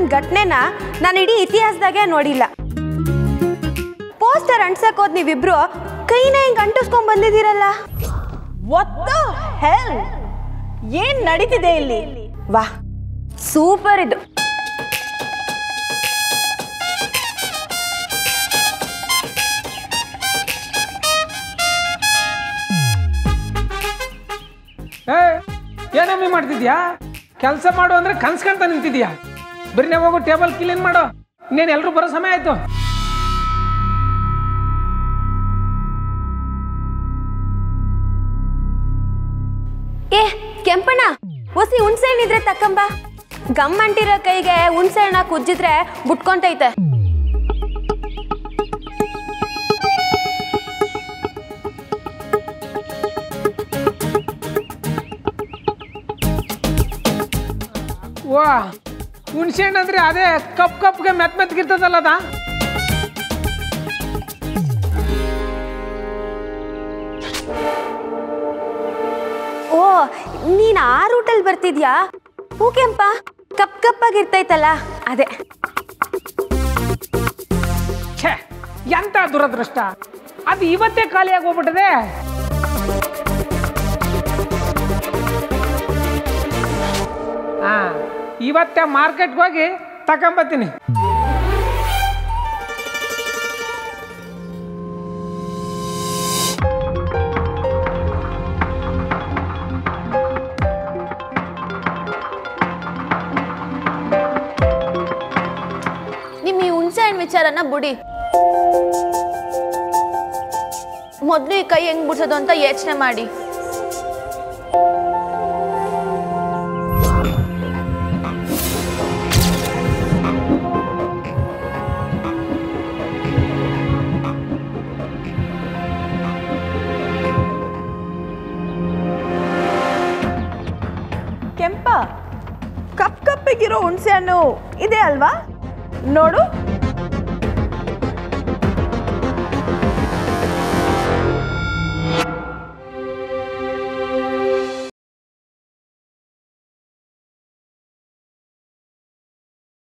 ಘಟನೆನ ನಾನು ಇಡೀ ಇತಿಹಾಸದಾಗೆ ನೋಡಿಲ್ಲ ಪೋಸ್ಟರ್ ಅಂಟ್ಸಕ್ ಹೋದ್ ನೀವಿಬ್ರು ಕೈನ ಹಿಂಗ್ ಅಂಟಿಸ್ಕೊಂಡ್ ಬಂದಿದ್ದೀರಲ್ಲ ವಾಟ್ ದ ಹೆಲ್ ಏನ್ ನಡೀತಿದೆ ಇಲ್ಲಿ ವಾ ಸೂಪರ್ ಇದು ಏ ಏನಮ್ಮಿ ಮಾಡ್ತಿದ್ಯಾ ಕೆಲಸ ಮಾಡು ಅಂದ್ರೆ ಕನ್ಸ್ಕೊಂತ ನಿಂತಿದ್ಯಾ ಬರೀ ಹೋಗು ಟೇಬಲ್ ಕ್ಲೀನ್ ಮಾಡು ಇನ್ನೇನು ಎಲ್ರು ಬರೋ ಸಮಯ ಆಯ್ತು ಏ ಕೆಂಪಣ್ಣ ಹೊಸಿ ಹುಣ್ಸೆ ಹಣ್ಣಿದ್ರೆ ತಕ್ಕಂಬ ಗಮ್ ಅಂಟಿರೋ ಕೈಗೆ ಹುಣ್ಸೆ ಹಣ್ಣ ಕುಜ್ಜಿದ್ರೆ ಬುಟ್ಕೊಂತೈತೆ ವಾ ಹುಣ್ಸೆ ಹಣ್ಣು ಅಂದ್ರೆ ಅದೇ ಕಪ್ ಕಪ್ಗೆ ಮೆತ್ ಮೆತ್ಗಿರ್ತದಲ್ಲ ಅದ ಓ ನೀನ್ ಆ ರೂಟಲ್ಲಿ ಬರ್ತಿದ್ಯಾ ಹೂ ಕೆಂಪ ಕಪ್ ಕಪ್ಪಾಗಿರ್ತೈತಲ್ಲ ಅದೇ ಛೇ ಎಂತ ದುರದೃಷ್ಟ ಅದು ಇವತ್ತೇ ಖಾಲಿಯಾಗಿ ಹೋಗ್ಬಿಟ್ಟದೆ ಹಾ ಇವತ್ತೇ ಮಾರ್ಕೆಟ್ಗೆ ಹೋಗಿ ತಗೊಂಬತ್ತೀನಿ ನಿಮ್ ಈ ಹುಣ್ಸೆ ಹಣ್ಣು ವಿಚಾರನ ಬುಡಿ ಮೊದ್ಲು ಈ ಕೈ ಹೆಂಗ್ ಬಿಡ್ಸೋದು ಅಂತ ಯೋಚನೆ ಮಾಡಿ ಕೆಂಪ ಕಪ್ ಕಪ್ಪಿಗಿರೋ ಹುಣಸೆ ಹಣ್ಣು ಇದೆ ಅಲ್ವಾ ನೋಡು